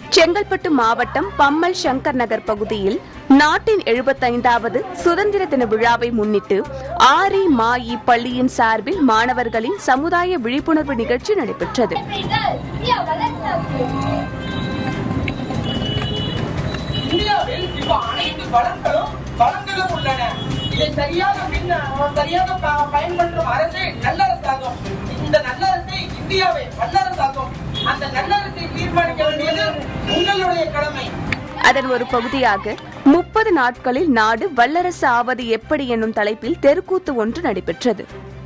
செங்கல்பட்டு மாவட்டம் பம்மல் சங்கர் நகர் பகுதியில் நாட்டின் எழுபத்தைந்தாவது சுதந்திர தின விழாவை முன்னிட்டு ஆரி மாயி பள்ளியின் சார்பில் மாணவர்களின் சமுதாய விழிப்புணர்வு நிகழ்ச்சி நடைபெற்றது இந்தியாவில் இப்ப அனைத்து வளங்களும் வளங்களும் உள்ளன இதை சரியாக பின்ன சரியாக ப- பயன்படுத்தும் அரசே நல்லரசாகும் இந்த நல்லரசை இந்தியாவை வல்லரசாகும் அந்த நல்லரசை தீர்மானிக்க வேண்டியது உங்களுடைய கடமை அதன் ஒரு பகுதியாக முப்பது நாட்களில் நாடு வல்லரசு ஆவது எப்படி என்னும் தலைப்பில் தெருக்கூத்து ஒன்று நடைபெற்றது